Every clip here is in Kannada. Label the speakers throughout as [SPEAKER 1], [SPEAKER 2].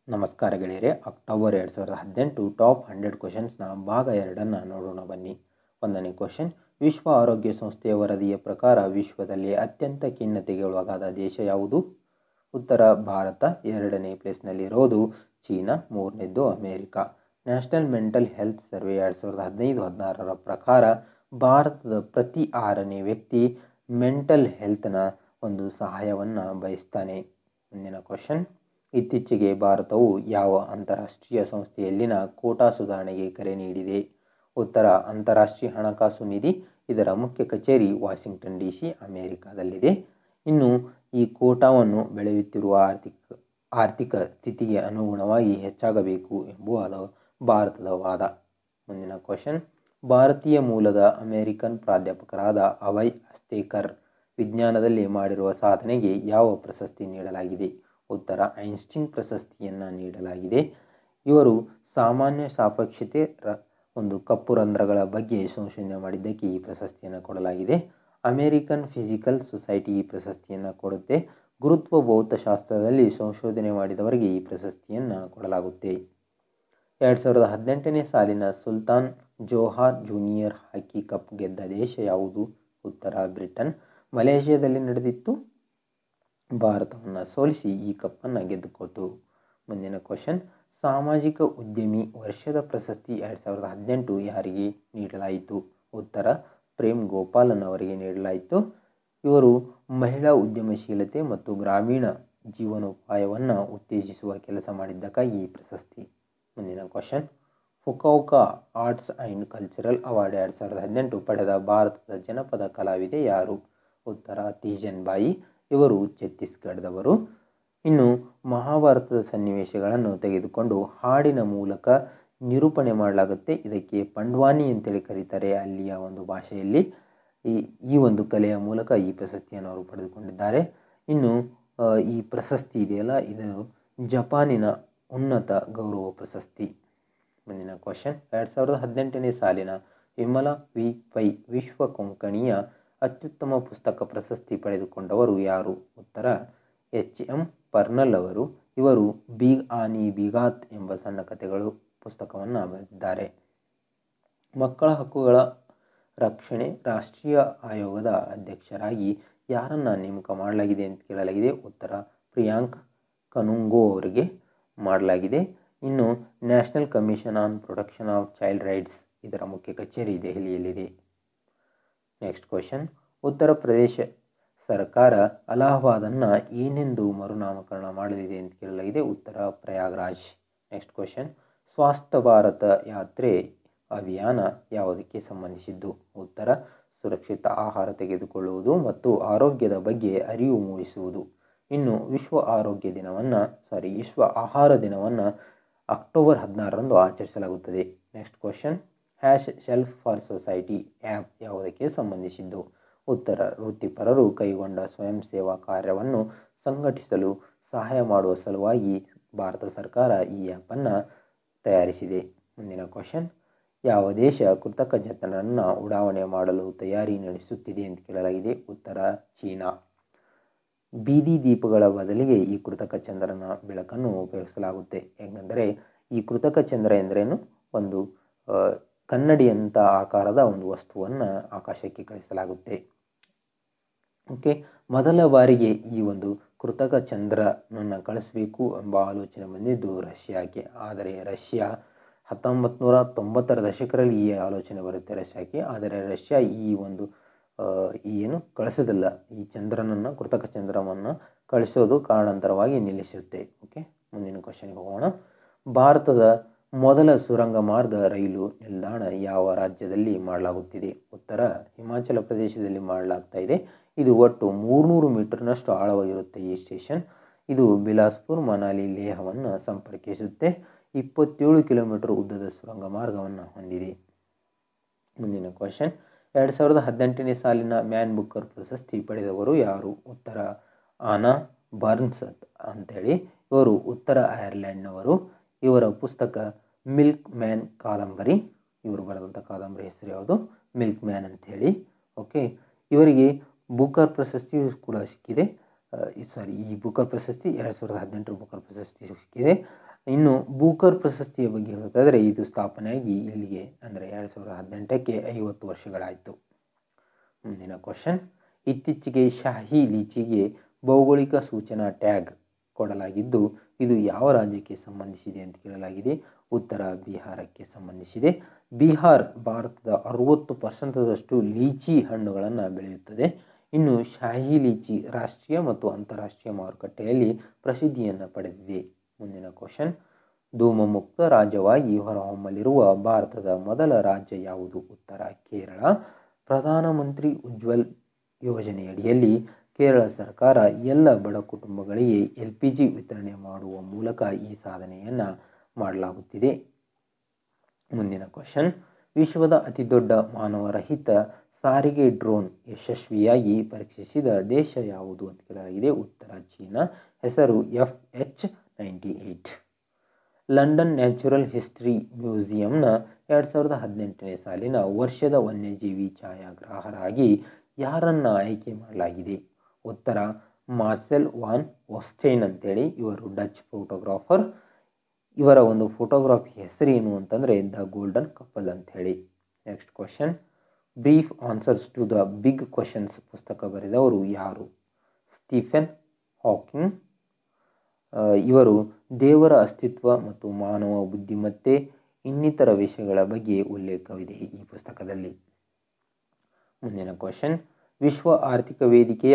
[SPEAKER 1] ನಮಸ್ಕಾರ ಗೆಳೆಯರೆ ಅಕ್ಟೋಬರ್ ಎರಡು ಸಾವಿರದ ಹದಿನೆಂಟು ಟಾಪ್ ಹಂಡ್ರೆಡ್ ಕ್ವಶನ್ಸ್ನ ಭಾಗ ಎರಡನ್ನು ನೋಡೋಣ ಬನ್ನಿ ಒಂದನೇ ಕ್ವಶನ್ ವಿಶ್ವ ಆರೋಗ್ಯ ಸಂಸ್ಥೆಯ ವರದಿಯ ಪ್ರಕಾರ ವಿಶ್ವದಲ್ಲಿ ಅತ್ಯಂತ ಖಿನ್ನತೆಗೆ ಒಳಗಾದ ದೇಶ ಯಾವುದು ಉತ್ತರ ಭಾರತ ಎರಡನೇ ಪ್ಲೇಸ್ನಲ್ಲಿರೋದು ಚೀನಾ ಮೂರನೇದ್ದು America national mental health survey ಎರಡು ಸಾವಿರದ ಹದಿನೈದು ಹದಿನಾರರ ಪ್ರಕಾರ ಭಾರತದ ಪ್ರತಿ ಆರನೇ ವ್ಯಕ್ತಿ ಮೆಂಟಲ್ ಹೆಲ್ತ್ನ ಒಂದು ಸಹಾಯವನ್ನು ಬಯಸ್ತಾನೆ ಮುಂದಿನ ಕ್ವಶನ್ ಇತ್ತೀಚೆಗೆ ಭಾರತವು ಯಾವ ಅಂತಾರಾಷ್ಟ್ರೀಯ ಸಂಸ್ಥೆಯಲ್ಲಿನ ಕೋಟಾ ಸುಧಾರಣೆಗೆ ಕರೆ ನೀಡಿದೆ ಉತ್ತರ ಅಂತಾರಾಷ್ಟ್ರೀಯ ಹಣಕಾಸು ನಿಧಿ ಇದರ ಮುಖ್ಯ ಕಚೇರಿ ವಾಷಿಂಗ್ಟನ್ ಡಿ ಸಿ ಅಮೆರಿಕಾದಲ್ಲಿದೆ ಇನ್ನು ಈ ಕೋಟಾವನ್ನು ಬೆಳೆಯುತ್ತಿರುವ ಆರ್ಥಿಕ ಆರ್ಥಿಕ ಸ್ಥಿತಿಗೆ ಅನುಗುಣವಾಗಿ ಹೆಚ್ಚಾಗಬೇಕು ಎಂಬುದು ಭಾರತದ ವಾದ ಮುಂದಿನ ಕ್ವಶನ್ ಭಾರತೀಯ ಮೂಲದ ಅಮೆರಿಕನ್ ಪ್ರಾಧ್ಯಾಪಕರಾದ ಅವಯ್ ಅಸ್ತೇಕರ್ ವಿಜ್ಞಾನದಲ್ಲಿ ಮಾಡಿರುವ ಸಾಧನೆಗೆ ಯಾವ ಪ್ರಶಸ್ತಿ ನೀಡಲಾಗಿದೆ ಉತ್ತರ ಐನ್ಸ್ಟೀನ್ ಪ್ರಶಸ್ತಿಯನ್ನು ನೀಡಲಾಗಿದೆ ಇವರು ಸಾಮಾನ್ಯ ಸಾಪೇಕ್ಷತೆ ರ ಒಂದು ಕಪ್ಪು ರಂಧ್ರಗಳ ಬಗ್ಗೆ ಸಂಶೋಧನೆ ಮಾಡಿದ್ದಕ್ಕೆ ಈ ಪ್ರಶಸ್ತಿಯನ್ನು ಕೊಡಲಾಗಿದೆ ಅಮೇರಿಕನ್ ಫಿಸಿಕಲ್ ಸೊಸೈಟಿ ಈ ಪ್ರಶಸ್ತಿಯನ್ನು ಕೊಡುತ್ತೆ ಗುರುತ್ವ ಭೌತಶಾಸ್ತ್ರದಲ್ಲಿ ಸಂಶೋಧನೆ ಮಾಡಿದವರಿಗೆ ಈ ಪ್ರಶಸ್ತಿಯನ್ನು ಕೊಡಲಾಗುತ್ತೆ ಎರಡು ಸಾವಿರದ ಹದಿನೆಂಟನೇ ಸಾಲಿನ Sultan Johor junior hockey cup ಗೆದ್ದ ದೇಶ ಯಾವುದು ಉತ್ತರ ಬ್ರಿಟನ್ ಮಲೇಷ್ಯಾದಲ್ಲಿ ನಡೆದಿತ್ತು ಭಾರತವನ್ನು ಸೋಲಿಸಿ ಈ ಕಪ್ಪನ್ನು ಗೆದ್ದುಕೊಳ್ತು ಮುಂದಿನ ಕ್ವಶನ್ ಸಾಮಾಜಿಕ ಉದ್ಯಮಿ ವರ್ಷದ ಪ್ರಶಸ್ತಿ ಎರಡು ಸಾವಿರದ ಹದಿನೆಂಟು ಯಾರಿಗೆ ನೀಡಲಾಯಿತು ಉತ್ತರ ಪ್ರೇಮ್ ಗೋಪಾಲನ್ ಅವರಿಗೆ ನೀಡಲಾಯಿತು ಇವರು ಮಹಿಳಾ ಉದ್ಯಮಶೀಲತೆ ಮತ್ತು ಗ್ರಾಮೀಣ ಜೀವನೋಪಾಯವನ್ನು ಉತ್ತೇಜಿಸುವ ಕೆಲಸ ಮಾಡಿದ್ದಕ್ಕಾಗಿ ಈ ಪ್ರಶಸ್ತಿ ಮುಂದಿನ question Fukuoka arts and cultural award ಎರಡು ಸಾವಿರದ ಹದಿನೆಂಟು ಪಡೆದ ಭಾರತದ ಜನಪದ ಕಲಾವಿದೆ ಯಾರು ಉತ್ತರ ತೀಜನ್ ಬಾಯಿ ಇವರು ಛತ್ತೀಸ್ಗಢದವರು ಇನ್ನು ಮಹಾಭಾರತದ ಸನ್ನಿವೇಶಗಳನ್ನು ತೆಗೆದುಕೊಂಡು ಹಾಡಿನ ಮೂಲಕ ನಿರೂಪಣೆ ಮಾಡಲಾಗುತ್ತೆ ಇದಕ್ಕೆ ಪಂಡ್ವಾನಿ ಅಂತೇಳಿ ಕರೀತಾರೆ ಅಲ್ಲಿಯ ಒಂದು ಭಾಷೆಯಲ್ಲಿ ಈ ಈ ಒಂದು ಕಲೆಯ ಮೂಲಕ ಈ ಪ್ರಶಸ್ತಿಯನ್ನು ಅವರು ಪಡೆದುಕೊಂಡಿದ್ದಾರೆ ಇನ್ನು ಈ ಪ್ರಶಸ್ತಿ ಇದೆಯಲ್ಲ ಇದು ಜಪಾನಿನ ಉನ್ನತ ಗೌರವ ಪ್ರಶಸ್ತಿ ಮುಂದಿನ ಕ್ವಶನ್ ಎರಡು ಸಾವಿರದ ಹದಿನೆಂಟನೇ ಸಾಲಿನ ವಿಮಲ ವಿ ಪೈ ವಿಶ್ವ ಕೊಂಕಣಿಯ ಅತ್ಯುತ್ತಮ ಪುಸ್ತಕ ಪ್ರಶಸ್ತಿ ಪಡೆದುಕೊಂಡವರು ಯಾರು ಉತ್ತರ ಎಚ್ ಎಂ ಪರ್ನಲ್ ಅವರು ಇವರು ಬಿ ಆನಿ ಬಿಗಾತ್ ಎಂಬ ಸಣ್ಣ ಕಥೆಗಳು ಪುಸ್ತಕವನ್ನು ಬರೆದಿದ್ದಾರೆ ಮಕ್ಕಳ ಹಕ್ಕುಗಳ ರಕ್ಷಣೆ ರಾಷ್ಟ್ರೀಯ ಆಯೋಗದ ಅಧ್ಯಕ್ಷರಾಗಿ ಯಾರನ್ನು ನೇಮಕ ಮಾಡಲಾಗಿದೆ ಅಂತ ಕೇಳಲಾಗಿದೆ ಉತ್ತರ ಪ್ರಿಯಾಂಕ್ ಕನುಂಗೋ ಅವರಿಗೆ ಮಾಡಲಾಗಿದೆ ಇನ್ನು national commission on protection of child rights ಇದರ ಮುಖ್ಯ ಕಚೇರಿ ದೆಹಲಿಯಲ್ಲಿದೆ ನೆಕ್ಸ್ಟ್ ಕ್ವಶನ್ ಉತ್ತರ ಪ್ರದೇಶ ಸರ್ಕಾರ ಅಲಹಾಬಾದನ್ನು ಏನೆಂದು ಮರುನಾಮಕರಣ ಮಾಡಲಿದೆ ಅಂತ ಕೇಳಲಾಗಿದೆ ಉತ್ತರ ಪ್ರಯಾಗ್ರಾಜ್ ನೆಕ್ಸ್ಟ್ ಕ್ವಶನ್ ಸ್ವಾಸ್ಥ್ಯ ಭಾರತ ಯಾತ್ರೆ ಅಭಿಯಾನ ಯಾವುದಕ್ಕೆ ಸಂಬಂಧಿಸಿದ್ದು ಉತ್ತರ ಸುರಕ್ಷಿತ ಆಹಾರ ತೆಗೆದುಕೊಳ್ಳುವುದು ಮತ್ತು ಆರೋಗ್ಯದ ಬಗ್ಗೆ ಅರಿವು ಮೂಡಿಸುವುದು ಇನ್ನು ವಿಶ್ವ ಆರೋಗ್ಯ ದಿನವನ್ನು ಸಾರಿ ವಿಶ್ವ ಆಹಾರ ದಿನವನ್ನು ಅಕ್ಟೋಬರ್ ಹದಿನಾರರಂದು ಆಚರಿಸಲಾಗುತ್ತದೆ next question hash shelf for society app ಯಾವುದಕ್ಕೆ ಸಂಬಂಧಿಸಿದ್ದು ಉತ್ತರ ವೃತ್ತಿಪರರು ಕೈಗೊಂಡ ಸ್ವಯಂ ಸೇವಾ ಕಾರ್ಯವನ್ನು ಸಂಘಟಿಸಲು ಸಹಾಯ ಮಾಡುವ ಸಲುವಾಗಿ ಭಾರತ ಸರ್ಕಾರ ಈ ಆ್ಯಪನ್ನು ತಯಾರಿಸಿದೆ ಮುಂದಿನ ಕ್ವಶನ್ ಯಾವ ದೇಶ ಕೃತಕ ಜನರನ್ನು ಉಡಾವಣೆ ಮಾಡಲು ತಯಾರಿ ನಡೆಸುತ್ತಿದೆ ಅಂತ ಕೇಳಲಾಗಿದೆ ಉತ್ತರ ಚೀನಾ ಬೀದಿ ದೀಪಗಳ ಬದಲಿಗೆ ಈ ಕೃತಕ ಚಂದ್ರನ ಬೆಳಕನ್ನು ಉಪಯೋಗಿಸಲಾಗುತ್ತೆ ಯಾಕಂದರೆ ಈ ಕೃತಕ ಚಂದ್ರ ಎಂದರೇನು ಒಂದು ಕನ್ನಡಿಯಂಥ ಆಕಾರದ ಒಂದು ವಸ್ತುವನ್ನು ಆಕಾಶಕ್ಕೆ ಕಳಿಸಲಾಗುತ್ತೆ ಓಕೆ ಮೊದಲ ಬಾರಿಗೆ ಈ ಒಂದು ಕೃತಕ ಚಂದ್ರನನ್ನು ಕಳಿಸಬೇಕು ಎಂಬ ಆಲೋಚನೆ ಬಂದಿದ್ದು ರಷ್ಯಾಕ್ಕೆ ಆದರೆ ರಷ್ಯಾ ಹತ್ತೊಂಬತ್ತು ನೂರ ತೊಂಬತ್ತರ ದಶಕರಲ್ಲಿ ಈ ಆಲೋಚನೆ ಬರುತ್ತೆ ರಷ್ಯಾಕ್ಕೆ ಆದರೆ ರಷ್ಯಾ ಈ ಒಂದು ಏನು ಕಳಿಸೋದಿಲ್ಲ ಈ ಚಂದ್ರನನ್ನು ಕೃತಕ ಚಂದ್ರವನ್ನು ಕಳಿಸೋದು ಕಾರಣಾಂತರವಾಗಿ ನಿಲ್ಲಿಸುತ್ತೆ ಓಕೆ ಮುಂದಿನ ಕ್ವಶನ್ಗೆ ಹೋಗೋಣ ಭಾರತದ ಮೊದಲ ಸುರಂಗ ಮಾರ್ಗ ರೈಲು ನಿಲ್ದಾಣ ಯಾವ ರಾಜ್ಯದಲ್ಲಿ ಮಾಡಲಾಗುತ್ತಿದೆ ಉತ್ತರ ಹಿಮಾಚಲ ಪ್ರದೇಶದಲ್ಲಿ ಮಾಡಲಾಗ್ತಾ ಇದೆ ಇದು ಒಟ್ಟು ಮೂರ್ನೂರು ಮೀಟರ್ನಷ್ಟು ಆಳವಾಗಿರುತ್ತೆ ಈ ಸ್ಟೇಷನ್ ಇದು ಬಿಲಾಸ್ಪುರ್ ಮನಾಲಿ ಲೇಹವನ್ನು ಸಂಪರ್ಕಿಸುತ್ತೆ ಇಪ್ಪತ್ತೇಳು ಕಿಲೋಮೀಟರ್ ಉದ್ದದ ಸುರಂಗ ಮಾರ್ಗವನ್ನು ಹೊಂದಿದೆ ಮುಂದಿನ ಕ್ವಶನ್ ಎರಡು ಸಾವಿರದ ಹದಿನೆಂಟನೇ ಸಾಲಿನ ಮ್ಯಾನ್ ಬುಕ್ಕರ್ ಪ್ರಶಸ್ತಿ ಪಡೆದವರು ಯಾರು ಉತ್ತರ ಆನಾ ಬರ್ನ್ಸ್ ಅಂಥೇಳಿ ಇವರು ಉತ್ತರ ಐರ್ಲೆಂಡ್ನವರು ಇವರ ಪುಸ್ತಕ ಮಿಲ್ಕ್ ಮ್ಯಾನ್ ಕಾದಂಬರಿ ಇವರು ಬರೆದಂಥ ಕಾದಂಬರಿ ಹೆಸರು ಯಾವುದು ಮಿಲ್ಕ್ ಮ್ಯಾನ್ ಅಂಥೇಳಿ ಓಕೆ ಇವರಿಗೆ ಬುಕರ್ ಪ್ರಶಸ್ತಿಯು ಕೂಡ ಸಿಕ್ಕಿದೆ ಸಾರಿ ಈ ಬುಕರ್ ಪ್ರಶಸ್ತಿ ಎರಡು ಸಾವಿರದ ಹದಿನೆಂಟರ ಬುಕರ್ ಪ್ರಶಸ್ತಿ ಸಿಕ್ಕಿದೆ ಇನ್ನು ಬೂಕರ್ ಪ್ರಶಸ್ತಿಯ ಬಗ್ಗೆ ಹೇಳೋದಾದರೆ ಇದು ಸ್ಥಾಪನೆಯಾಗಿ ಇಲ್ಲಿಗೆ ಅಂದರೆ ಎರಡು ಸಾವಿರದ ಹದಿನೆಂಟಕ್ಕೆ ಐವತ್ತು ವರ್ಷಗಳಾಯಿತು ಮುಂದಿನ ಕ್ವಶನ್ ಇತ್ತೀಚೆಗೆ ಶಾಹಿ ಲೀಚಿಗೆ ಭೌಗೋಳಿಕ ಸೂಚನಾ ಟ್ಯಾಗ್ ಕೊಡಲಾಗಿದ್ದು ಇದು ಯಾವ ರಾಜ್ಯಕ್ಕೆ ಸಂಬಂಧಿಸಿದೆ ಅಂತ ಕೇಳಲಾಗಿದೆ ಉತ್ತರ ಬಿಹಾರಕ್ಕೆ ಸಂಬಂಧಿಸಿದೆ ಬಿಹಾರ್ ಭಾರತದ ಅರುವತ್ತು ಪರ್ಸೆಂಟದಷ್ಟು ಲೀಚಿ ಹಣ್ಣುಗಳನ್ನು ಬೆಳೆಯುತ್ತದೆ ಇನ್ನು ಶಾಹಿ ಲೀಚಿ ರಾಷ್ಟ್ರೀಯ ಮತ್ತು ಅಂತಾರಾಷ್ಟ್ರೀಯ ಮಾರುಕಟ್ಟೆಯಲ್ಲಿ ಪ್ರಸಿದ್ಧಿಯನ್ನು ಪಡೆದಿದೆ ಮುಂದಿನ ಕ್ವಶನ್ ಧೂಮಮುಕ್ತ ರಾಜ್ಯವಾಗಿ ಹೊರಹೊಮ್ಮಲಿರುವ ಭಾರತದ ಮೊದಲ ರಾಜ್ಯ ಯಾವುದು ಉತ್ತರ ಕೇರಳ ಪ್ರಧಾನಮಂತ್ರಿ ಉಜ್ವಲ್ ಯೋಜನೆಯಡಿಯಲ್ಲಿ ಕೇರಳ ಸರ್ಕಾರ ಎಲ್ಲ ಬಡ ಕುಟುಂಬಗಳಿಗೆ ಎಲ್ ಪಿ ಜಿ ವಿತರಣೆ ಮಾಡುವ ಮೂಲಕ ಈ ಸಾಧನೆಯನ್ನು ಮಾಡಲಾಗುತ್ತಿದೆ ಮುಂದಿನ ಕ್ವಶನ್ ವಿಶ್ವದ ಅತಿದೊಡ್ಡ ಮಾನವರಹಿತ ಸಾರಿಗೆ ಡ್ರೋನ್ ಯಶಸ್ವಿಯಾಗಿ ಪರೀಕ್ಷಿಸಿದ ದೇಶ ಯಾವುದು ಅಂತ ಕೇಳಲಾಗಿದೆ ಉತ್ತರ ಚೀನಾ ಹೆಸರು F H ninety eight London natural history ಮ್ಯೂಸಿಯಂನ ಎರಡು ಸಾವಿರದ ಹದಿನೆಂಟನೇ ಸಾಲಿನ ವರ್ಷದ ವನ್ಯಜೀವಿ ಛಾಯಾಗ್ರಾಹರಾಗಿ ಯಾರನ್ನು ಆಯ್ಕೆ ಮಾಡಲಾಗಿದೆ ಉತ್ತರ ಮಾರ್ಸೆಲ್ ವಾನ್ ಒಸ್ಟೈನ್ ಅಂತೇಳಿ ಇವರು ಡಚ್ ಫೋಟೋಗ್ರಾಫರ್ ಇವರ ಒಂದು ಫೋಟೋಗ್ರಾಫಿ ಹೆಸರೇನು ಅಂತಂದರೆ ದ ಗೋಲ್ಡನ್ ಕಪಲ್ ಅಂಥೇಳಿ next question brief answers to the big questions ಪುಸ್ತಕ ಬರೆದವರು ಯಾರು ಸ್ಟೀಫೆನ್ ಹಾಕಿಂಗ್ ಇವರು ದೇವರ ಅಸ್ತಿತ್ವ ಮತ್ತು ಮಾನವ ಬುದ್ಧಿಮತ್ತೆ ಇನ್ನಿತರ ವಿಷಯಗಳ ಬಗ್ಗೆ ಉಲ್ಲೇಖವಿದೆ ಈ ಪುಸ್ತಕದಲ್ಲಿ ಮುಂದಿನ ಕ್ವಶನ್ ವಿಶ್ವ ಆರ್ಥಿಕ ವೇದಿಕೆಯ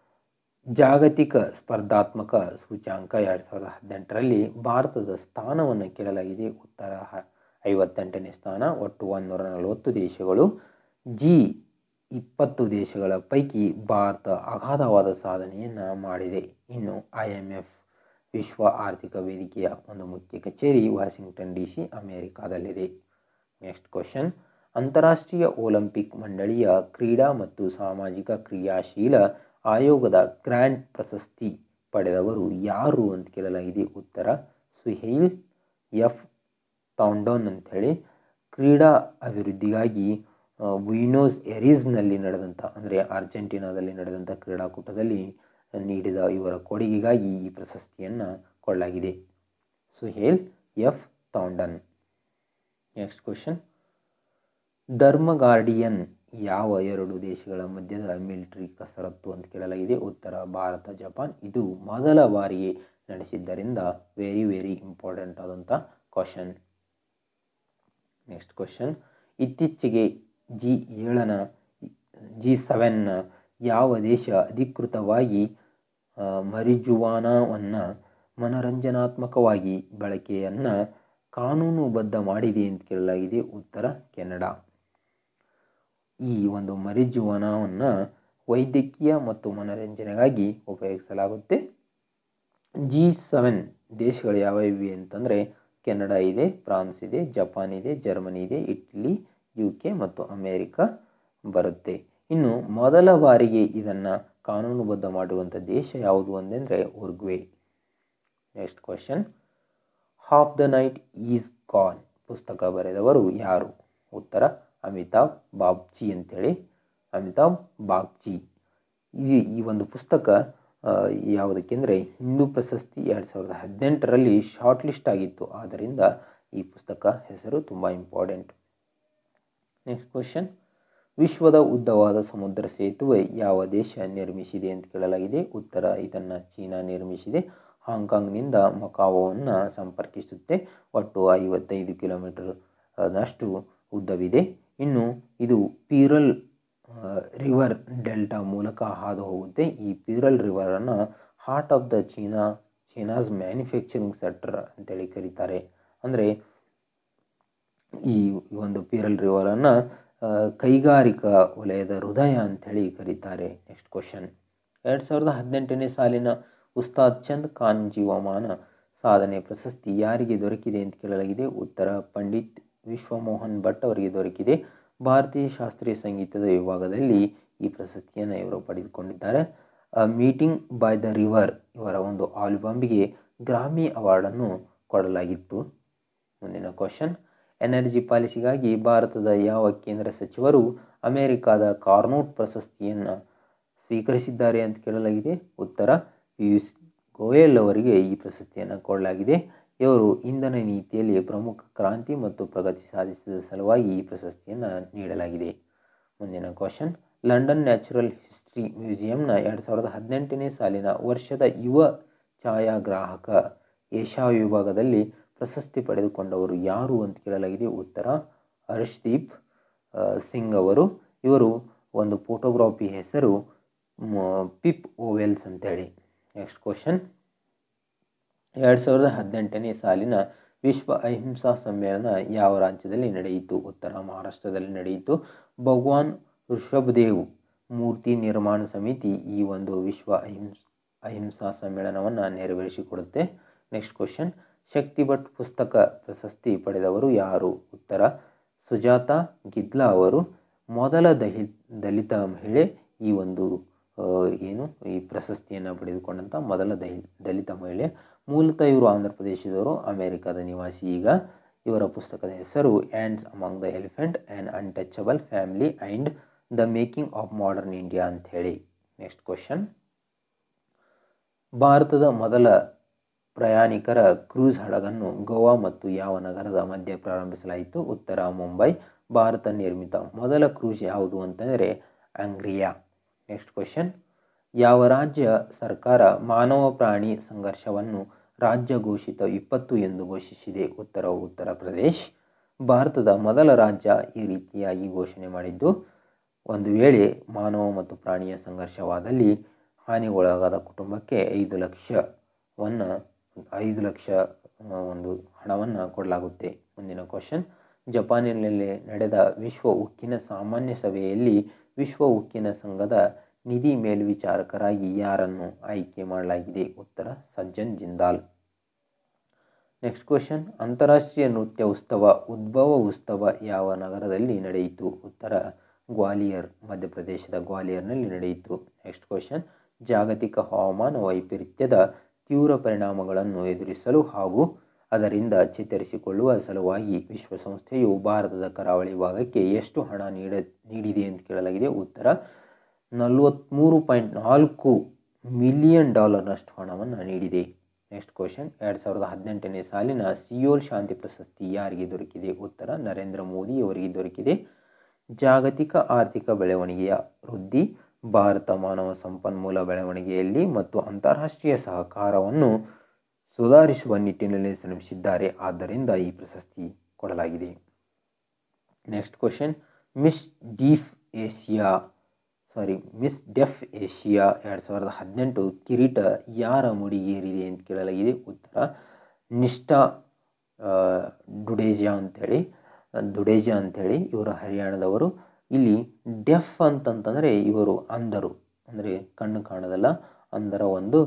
[SPEAKER 1] ಜಾಗತಿಕ ಸ್ಪರ್ಧಾತ್ಮಕ ಸೂಚ್ಯಾಂಕ ಎರಡು ಸಾವಿರದ ಹದಿನೆಂಟರಲ್ಲಿ ಭಾರತದ ಸ್ಥಾನವನ್ನು ಕೇಳಲಾಗಿದೆ ಉತ್ತರ ಐವತ್ತೆಂಟನೇ ಸ್ಥಾನ ಒಟ್ಟು ಒಂದೂರ ನಲವತ್ತು ದೇಶಗಳು ಜಿ ಇಪ್ಪತ್ತು ದೇಶಗಳ ಪೈಕಿ ಭಾರತ ಅಗಾಧವಾದ ಸಾಧನೆಯನ್ನು ಮಾಡಿದೆ ಇನ್ನು ಐ ಎಮ್ ಎಫ್ ವಿಶ್ವ ಆರ್ಥಿಕ ವೇದಿಕೆಯ ಒಂದು ಮುಖ್ಯ ಕಚೇರಿ ವಾಷಿಂಗ್ಟನ್ ಡಿ ಸಿ ಅಮೆರಿಕಾದಲ್ಲಿದೆ ನೆಕ್ಸ್ಟ್ ಕ್ವಶನ್ ಅಂತಾರಾಷ್ಟ್ರೀಯ ಒಲಿಂಪಿಕ್ ಮಂಡಳಿಯ ಕ್ರೀಡಾ ಮತ್ತು ಸಾಮಾಜಿಕ ಕ್ರಿಯಾಶೀಲ ಆಯೋಗದ ಗ್ರ್ಯಾಂಡ್ ಪ್ರಶಸ್ತಿ ಪಡೆದವರು ಯಾರು ಅಂತ ಕೇಳಲಾಗಿದೆ ಉತ್ತರ ಸುಹೈಲ್ ಎಫ್ ತಾಂಡೋನ್ ಅಂಥೇಳಿ ಕ್ರೀಡಾ ಅಭಿವೃದ್ಧಿಗಾಗಿ ಬ್ಯೂನೋಸ್ ಎರೀಸ್ನಲ್ಲಿ ನಡೆದಂಥ ಅಂದರೆ ಅರ್ಜೆಂಟೀನಾದಲ್ಲಿ ನಡೆದಂಥ ಕ್ರೀಡಾಕೂಟದಲ್ಲಿ ನೀಡಿದ ಇವರ ಕೊಡುಗೆಗಾಗಿ ಈ ಪ್ರಶಸ್ತಿಯನ್ನು ಕೊಳ್ಳಲಾಗಿದೆ Suhel F Tandon next question Dharma Guardian ಯಾವ ಎರಡು ದೇಶಗಳ ಮಧ್ಯದ ಮಿಲಿಟರಿ ಕಸರತ್ತು ಅಂತ ಕೇಳಲಾಗಿದೆ ಉತ್ತರ ಭಾರತ ಜಪಾನ್ ಇದು ಮೊದಲ ಬಾರಿಗೆ ನಡೆಸಿದ್ದರಿಂದ ವೆರಿ ವೆರಿ ಇಂಪಾರ್ಟೆಂಟ್ ಆದಂಥ ಕ್ವಶನ್ ನೆಕ್ಸ್ಟ್ ಕ್ವಶನ್ ಇತ್ತೀಚೆಗೆ ಜಿ ಏಳನ ಜಿ ಸೆವೆನ್ನ ಯಾವ ದೇಶ ಅಧಿಕೃತವಾಗಿ ಮರಿಜುವಾನಾವನ್ನು ಮನರಂಜನಾತ್ಮಕವಾಗಿ ಬಳಕೆಯನ್ನು ಕಾನೂನುಬದ್ಧ ಮಾಡಿದೆ ಅಂತ ಕೇಳಲಾಗಿದೆ ಉತ್ತರ ಕೆನಡಾ ಈ ಒಂದು ಮರಿಜುವಾನವನ್ನು ವೈದ್ಯಕೀಯ ಮತ್ತು ಮನರಂಜನೆಗಾಗಿ ಉಪಯೋಗಿಸಲಾಗುತ್ತೆ ಜಿ ಸೆವೆನ್ ದೇಶಗಳು ಯಾವ್ಯಾವಿವೆ ಅಂತಂದರೆ ಕೆನಡಾ ಇದೆ ಫ್ರಾನ್ಸ್ ಇದೆ ಜಪಾನ್ ಇದೆ ಜರ್ಮನಿ ಇದೆ ಇಟಲಿ ಯು ಕೆ ಮತ್ತು ಅಮೇರಿಕಾ ಬರುತ್ತೆ ಇನ್ನು ಮೊದಲ ಬಾರಿಗೆ ಇದನ್ನು ಕಾನೂನುಬದ್ಧ ಮಾಡಿರುವಂಥ ದೇಶ ಯಾವುದು ಅಂದೆಂದರೆ Uruguay next question half the night is gone ಪುಸ್ತಕ ಬರೆದವರು ಯಾರು ಉತ್ತರ ಅಮಿತಾಬ್ ಬಾಗ್ಚಿ ಅಂತೇಳಿ ಅಮಿತಾಬ್ ಬಾಗ್ಚಿ ಈ ಈ ಒಂದು ಪುಸ್ತಕ ಯಾವುದಕ್ಕೆಂದರೆ ಹಿಂದೂ ಪ್ರಶಸ್ತಿ ಎರಡು ಸಾವಿರದ ಹದಿನೆಂಟರಲ್ಲಿ ಶಾರ್ಟ್ ಲಿಸ್ಟ್ ಆಗಿತ್ತು ಆದ್ದರಿಂದ ಈ ಪುಸ್ತಕ ಹೆಸರು ತುಂಬ ಇಂಪಾರ್ಟೆಂಟ್ ನೆಕ್ಸ್ಟ್ ಕ್ವಶನ್ ವಿಶ್ವದ ಉದ್ದವಾದ ಸಮುದ್ರ ಸೇತುವೆ ಯಾವ ದೇಶ ನಿರ್ಮಿಸಿದೆ ಅಂತ ಕೇಳಲಾಗಿದೆ ಉತ್ತರ ಇದನ್ನು ಚೀನಾ ನಿರ್ಮಿಸಿದೆ ಹಾಂಗ್ಕಾಂಗ್ನಿಂದ ಮಕಾವೋವನ್ನು ಸಂಪರ್ಕಿಸುತ್ತೆ ಒಟ್ಟು ಐವತ್ತೈದು ಕಿಲೋಮೀಟರ್ ನಷ್ಟು ಉದ್ದವಿದೆ ಇನ್ನು ಇದು ಪೀರಲ್ ರಿವರ್ ಡೆಲ್ಟಾ ಮೂಲಕ ಹಾದು ಹೋಗುತ್ತೆ ಈ ಪೀರಲ್ ರಿವರನ್ನು heart of the China China's manufacturing sector ಅಂತೇಳಿ ಕರೀತಾರೆ ಅಂದರೆ ಈ ಒಂದು ಪೀರಲ್ ರಿವರನ್ನು ಕೈಗಾರಿಕಾ ವಲಯದ ಹೃದಯ ಅಂಥೇಳಿ ಕರೀತಾರೆ ನೆಕ್ಸ್ಟ್ ಕ್ವಶನ್ ಎರಡು ಸಾವಿರದ ಹದಿನೆಂಟನೇ ಸಾಲಿನ ಉಸ್ತಾದ್ ಚಂದ್ ಖಾನ್ ಜೀವಮಾನ ಸಾಧನೆ ಪ್ರಶಸ್ತಿ ಯಾರಿಗೆ ದೊರಕಿದೆ ಅಂತ ಕೇಳಲಾಗಿದೆ ಉತ್ತರ ಪಂಡಿತ್ ವಿಶ್ವಮೋಹನ್ ಭಟ್ ಅವರಿಗೆ ದೊರಕಿದೆ ಭಾರತೀಯ ಶಾಸ್ತ್ರೀಯ ಸಂಗೀತದ ವಿಭಾಗದಲ್ಲಿ ಈ ಪ್ರಶಸ್ತಿಯನ್ನು ಇವರು ಪಡೆದುಕೊಂಡಿದ್ದಾರೆ ಮೀಟಿಂಗ್ ಬೈ ದ ರಿವರ್ ಇವರ ಒಂದು ಆಲ್ಬಮ್ಗೆ ಗ್ರಾಮಿ ಅವಾರ್ಡನ್ನು ಕೊಡಲಾಗಿತ್ತು ಮುಂದಿನ ಕ್ವಶನ್ ಎನರ್ಜಿ ಪಾಲಿಸಿಗಾಗಿ ಭಾರತದ ಯಾವ ಕೇಂದ್ರ ಸಚಿವರು ಅಮೆರಿಕಾದ ಕಾರ್ನೋಟ್ ಪ್ರಶಸ್ತಿಯನ್ನು ಸ್ವೀಕರಿಸಿದ್ದಾರೆ ಅಂತ ಕೇಳಲಾಗಿದೆ ಉತ್ತರ ಪಿಯೂಷ್ ಗೋಯಲ್ ಅವರಿಗೆ ಈ ಪ್ರಶಸ್ತಿಯನ್ನು ಕೊಡಲಾಗಿದೆ ಇವರು ಇಂಧನ ನೀತಿಯಲ್ಲಿ ಪ್ರಮುಖ ಕ್ರಾಂತಿ ಮತ್ತು ಪ್ರಗತಿ ಸಾಧಿಸಿದ ಸಲುವಾಗಿ ಈ ಪ್ರಶಸ್ತಿಯನ್ನು ನೀಡಲಾಗಿದೆ ಮುಂದಿನ ಕ್ವಶನ್ ಲಂಡನ್ ನ್ಯಾಚುರಲ್ ಹಿಸ್ಟ್ರಿ ಮ್ಯೂಸಿಯಂನ ಎರಡು ಸಾವಿರದ ಹದಿನೆಂಟನೇ ಸಾಲಿನ ವರ್ಷದ ಯುವ ಛಾಯಾಗ್ರಾಹಕ ಏಷ್ಯಾ ವಿಭಾಗದಲ್ಲಿ ಪ್ರಶಸ್ತಿ ಪಡೆದುಕೊಂಡವರು ಯಾರು ಅಂತ ಕೇಳಲಾಗಿದೆ ಉತ್ತರ ಹರ್ಷ್ದೀಪ್ ಆ, ಸಿಂಗ್ ಅವರು ಇವರು ಒಂದು ಫೋಟೋಗ್ರಾಫಿ ಹೆಸರು ಮ- ಪಿಪ್ ಓವೆಲ್ಸ್ ಅಂತೇಳಿ ನೆಕ್ಸ್ಟ್ ಕ್ವಶನ್ ಎರಡು ಸಾವಿರದ ಹದಿನೆಂಟನೇ ಸಾಲಿನ ವಿಶ್ವ ಅಹಿಂಸಾ ಸಮ್ಮೇಳನ ಯಾವ ರಾಜ್ಯದಲ್ಲಿ ನಡೆಯಿತು ಉತ್ತರ ಮಹಾರಾಷ್ಟ್ರದಲ್ಲಿ ನಡೆಯಿತು ಭಗವಾನ್ ಋಷಭದೇವ್ ಮೂರ್ತಿ ನಿರ್ಮಾಣ ಸಮಿತಿ ಈ ಒಂದು ವಿಶ್ವ ಅಹಿಂಸ್ ಅಹಿಂಸಾ ಸಮ್ಮೇಳನವನ್ನು ನೆರವೇರಿಸಿಕೊಡುತ್ತೆ ನೆಕ್ಸ್ಟ್ ಕ್ವಶನ್ ಶಕ್ತಿ ಭಟ್ ಪುಸ್ತಕ ಪ್ರಶಸ್ತಿ ಪಡೆದವರು ಯಾರು ಉತ್ತರ ಸುಜಾತ ಗಿದ್ಲಾ ಅವರು ಮೊದಲ ದಹಿ ದಲಿತ ಮಹಿಳೆ ಈ ಒಂದು ಆ, ಏನು ಈ ಪ್ರಶಸ್ತಿಯನ್ನು ಪಡೆದುಕೊಂಡಂಥ ಮೊದಲ ದಹಿ ದಲಿತ ಮಹಿಳೆ ಮೂಲತಃ ಇವರು ಆಂಧ್ರ ಪ್ರದೇಶದವರು ಅಮೆರಿಕದ ನಿವಾಸಿ ಈಗ ಇವರ ಪುಸ್ತಕದ ಹೆಸರು ants among the elephant and untouchable family and the making of modern India ಅಂಥೇಳಿ ನೆಕ್ಸ್ಟ್ ಕ್ವಶನ್ ಭಾರತದ ಮೊದಲ ಪ್ರಯಾಣಿಕರ ಕ್ರೂಸ್ ಹಡಗನ್ನು ಗೋವಾ ಮತ್ತು ಯಾವ ನಗರದ ಮಧ್ಯೆ ಪ್ರಾರಂಭಿಸಲಾಯಿತು ಉತ್ತರ ಮುಂಬೈ ಭಾರತ ನಿರ್ಮಿತ ಮೊದಲ ಕ್ರೂಸ್ ಯಾವುದು ಅಂತಂದರೆ ಆಂಗ್ರಿಯಾ ನೆಕ್ಸ್ಟ್ ಕ್ವಶನ್ ಯಾವ ರಾಜ್ಯ ಸರ್ಕಾರ ಮಾನವ ಪ್ರಾಣಿ ಸಂಘರ್ಷವನ್ನು ರಾಜ್ಯ ಘೋಷಿತ ವಿಪತ್ತು ಎಂದು ಘೋಷಿಸಿದೆ ಉತ್ತರ ಉತ್ತರ ಪ್ರದೇಶ್ ಭಾರತದ ಮೊದಲ ರಾಜ್ಯ ಈ ರೀತಿಯಾಗಿ ಘೋಷಣೆ ಮಾಡಿದ್ದು ಒಂದು ವೇಳೆ ಮಾನವ ಮತ್ತು ಪ್ರಾಣಿಯ ಸಂಘರ್ಷವಾದಲ್ಲಿ ಹಾನಿಗೊಳಗಾದ ಕುಟುಂಬಕ್ಕೆ ಐದು ಲಕ್ಷವನ್ನು ಐದು ಲಕ್ಷ ಆ, ಒಂದು ಹಣವನ್ನು ಕೊಡಲಾಗುತ್ತೆ ಮುಂದಿನ ಕ್ವಶನ್ ಜಪಾನಿನಲ್ಲಿ ನಡೆದ ವಿಶ್ವ ಉಕ್ಕಿನ ಸಾಮಾನ್ಯ ಸಭೆಯಲ್ಲಿ ವಿಶ್ವ ಉಕ್ಕಿನ ಸಂಘದ ನಿಧಿ ಮೇಲ್ವಿಚಾರಕರಾಗಿ ಯಾರನ್ನು ಆಯ್ಕೆ ಮಾಡಲಾಗಿದೆ ಉತ್ತರ ಸಜ್ಜನ್ ಜಿಂದಾಲ್ ನೆಕ್ಸ್ಟ್ ಕ್ವಶನ್ ಅಂತಾರಾಷ್ಟ್ರೀಯ ನೃತ್ಯ ಉತ್ಸವ ಉದ್ಭವ ಉತ್ಸವ ಯಾವ ನಗರದಲ್ಲಿ ನಡೆಯಿತು ಉತ್ತರ ಗ್ವಾಲಿಯರ್ ಮಧ್ಯಪ್ರದೇಶದ ಗ್ವಾಲಿಯರ್ನಲ್ಲಿ ನಡೆಯಿತು ನೆಕ್ಸ್ಟ್ ಕ್ವಶನ್ ಜಾಗತಿಕ ಹವಾಮಾನ ವೈಪರೀತ್ಯದ ತೀವ್ರ ಪರಿಣಾಮಗಳನ್ನು ಎದುರಿಸಲು ಹಾಗೂ ಅದರಿಂದ ಚೇತರಿಸಿಕೊಳ್ಳುವ ಸಲುವಾಗಿ ವಿಶ್ವಸಂಸ್ಥೆಯು ಭಾರತದ ಕರಾವಳಿ ಭಾಗಕ್ಕೆ ಎಷ್ಟು ಹಣ ನೀಡ ನೀಡಿದೆ ಅಂತ ಕೇಳಲಾಗಿದೆ ಉತ್ತರ ನಲವತ್ತ್ಮೂರು ಪಾಯಿಂಟ್ ನಾಲ್ಕು ಮಿಲಿಯನ್ ಡಾಲರ್ನಷ್ಟು ಹಣವನ್ನು ನೀಡಿದೆ ನೆಕ್ಸ್ಟ್ ಕ್ವಶನ್ ಎರಡು ಸಾವಿರದ ಹದಿನೆಂಟನೇ ಸಾಲಿನ ಸಿಯೋಲ್ ಶಾಂತಿ ಪ್ರಶಸ್ತಿ ಯಾರಿಗೆ ದೊರಕಿದೆ ಉತ್ತರ ನರೇಂದ್ರ ಮೋದಿ ಅವರಿಗೆ ದೊರಕಿದೆ ಜಾಗತಿಕ ಆರ್ಥಿಕ ಬೆಳವಣಿಗೆಯ ವೃದ್ಧಿ ಭಾರತ ಮಾನವ ಸಂಪನ್ಮೂಲ ಬೆಳವಣಿಗೆಯಲ್ಲಿ ಮತ್ತು ಅಂತಾರಾಷ್ಟ್ರೀಯ ಸಹಕಾರವನ್ನು ಸುಧಾರಿಸುವ ನಿಟ್ಟಿನಲ್ಲಿ ಶ್ರಮಿಸಿದ್ದಾರೆ ಆದ್ದರಿಂದ ಈ ಪ್ರಶಸ್ತಿ ಕೊಡಲಾಗಿದೆ next question miss deaf Asia sorry miss deaf Asia ಎರಡು ಸಾವಿರದ ಹದಿನೆಂಟು ಕಿರೀಟ ಯಾರ ಮುಡಿಗೇರಿದೆ ಅಂತ ಕೇಳಲಾಗಿದೆ ಉತ್ತರ ನಿಷ್ಠಾ ಆ, ಡುಡೇಜಾ ಅಂಥೇಳಿ ದುಡೇಜಾ ಅಂಥೇಳಿ ಇವರು ಹರಿಯಾಣದವರು ಇಲ್ಲಿ ಡೆಫ್ ಅಂತಂತಂದರೆ ಇವರು ಅಂಧರು ಅಂದರೆ ಕಣ್ಣು ಕಾಣದಲ್ಲ ಅಂಧರ ಒಂದು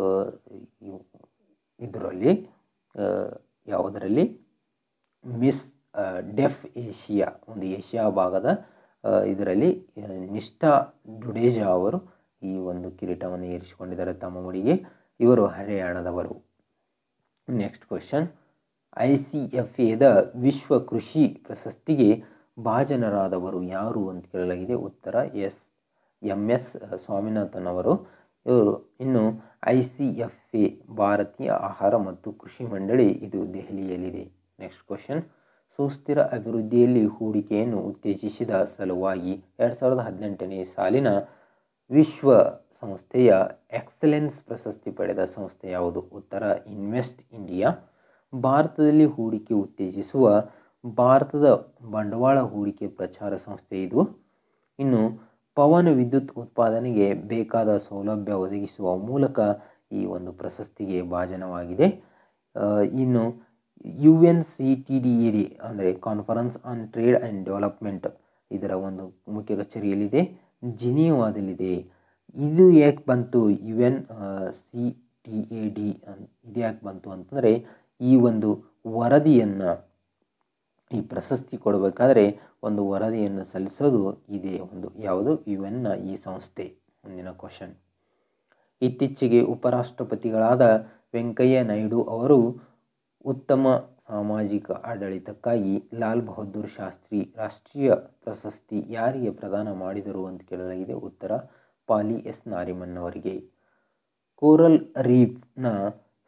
[SPEAKER 1] ಇದರಲ್ಲಿ ಯಾವುದರಲ್ಲಿ ಮಿಸ್ ಆ, ಡೆಫ್ ಏಷಿಯಾ ಒಂದು ಏಷ್ಯಾ ಭಾಗದ ಆ, ಇದರಲ್ಲಿ ಆ, ನಿಷ್ಠಾ ಡುಡೇಜಾ ಅವರು ಈ ಒಂದು ಕಿರೀಟವನ್ನು ಏರಿಸಿಕೊಂಡಿದ್ದಾರೆ ತಮ್ಮ ಮುಡಿಗೆ ಇವರು ಹರಿಯಾಣದವರು next question I C F ಎದ ವಿಶ್ವ ಕೃಷಿ ಪ್ರಶಸ್ತಿಗೆ ಭಾಜನರಾದವರು ಯಾರು ಅಂತ ಕೇಳಲಾಗಿದೆ ಉತ್ತರ ಎಸ್ ಎಂ ಎಸ್ ಸ್ವಾಮಿನಾಥನ್ ಅವರು ಇವರು ಇನ್ನು ಐ ಸಿ ಎಫ್ ಎ ಭಾರತೀಯ ಆಹಾರ ಮತ್ತು ಕೃಷಿ ಮಂಡಳಿ ಇದು ದೆಹಲಿಯಲ್ಲಿದೆ ನೆಕ್ಸ್ಟ್ ಕ್ವಶನ್ ಸುಸ್ಥಿರ ಅಭಿವೃದ್ಧಿಯಲ್ಲಿ ಹೂಡಿಕೆಯನ್ನು ಉತ್ತೇಜಿಸಿದ ಸಲುವಾಗಿ ಎರಡು ಸಾವಿರದ ಹದಿನೆಂಟನೇ ಸಾಲಿನ ವಿಶ್ವ ಸಂಸ್ಥೆಯ ಎಕ್ಸಲೆನ್ಸ್ ಪ್ರಶಸ್ತಿ ಪಡೆದ ಸಂಸ್ಥೆ ಯಾವುದು ಉತ್ತರ ಇನ್ವೆಸ್ಟ್ ಇಂಡಿಯಾ ಭಾರತದಲ್ಲಿ ಹೂಡಿಕೆ ಉತ್ತೇಜಿಸುವ ಭಾರತದ ಬಂಡವಾಳ ಹೂಡಿಕೆ ಪ್ರಚಾರ ಸಂಸ್ಥೆ ಇದು ಇನ್ನು ಪವನ ವಿದ್ಯುತ್ ಉತ್ಪಾದನೆಗೆ ಬೇಕಾದ ಸೌಲಭ್ಯ ಒದಗಿಸುವ ಮೂಲಕ ಈ ಒಂದು ಪ್ರಶಸ್ತಿಗೆ ಭಾಜನವಾಗಿದೆ ಆ, ಇನ್ನು U N C T D A D ಅಂದರೆ conference on trade and development ಇದರ ಒಂದು ಮುಖ್ಯ ಕಚೇರಿಯಲ್ಲಿದೆ ಜಿನಿವಾದಲ್ಲಿದೆ ಇದು ಯಾಕೆ ಬಂತು U N C T A D ಇದು ಯಾಕೆ ಬಂತು ಅಂತಂದರೆ ಈ ಒಂದು ವರದಿಯನ್ನು ಈ ಪ್ರಶಸ್ತಿ ಕೊಡಬೇಕಾದ್ರೆ ಒಂದು ವರದಿಯನ್ನು ಸಲ್ಲಿಸೋದು ಇದೇ ಒಂದು ಯಾವುದು ಯು ಎನ್ನ ಈ ಸಂಸ್ಥೆ ಮುಂದಿನ ಕ್ವಶನ್ ಇತ್ತೀಚೆಗೆ ಉಪರಾಷ್ಟ್ರಪತಿಗಳಾದ ವೆಂಕಯ್ಯ ನಾಯ್ಡು ಅವರು ಉತ್ತಮ ಸಾಮಾಜಿಕ ಆಡಳಿತಕ್ಕಾಗಿ ಲಾಲ್ ಬಹದ್ದೂರ್ ಶಾಸ್ತ್ರಿ ರಾಷ್ಟ್ರೀಯ ಪ್ರಶಸ್ತಿ ಯಾರಿಗೆ ಪ್ರದಾನ ಮಾಡಿದರು ಅಂತ ಕೇಳಲಾಗಿದೆ ಉತ್ತರ ಪಾಲಿ ಎಸ್ ನಾರಿಮನ್ ಅವರಿಗೆ ಕೋರಲ್ ರೀಫ್ನ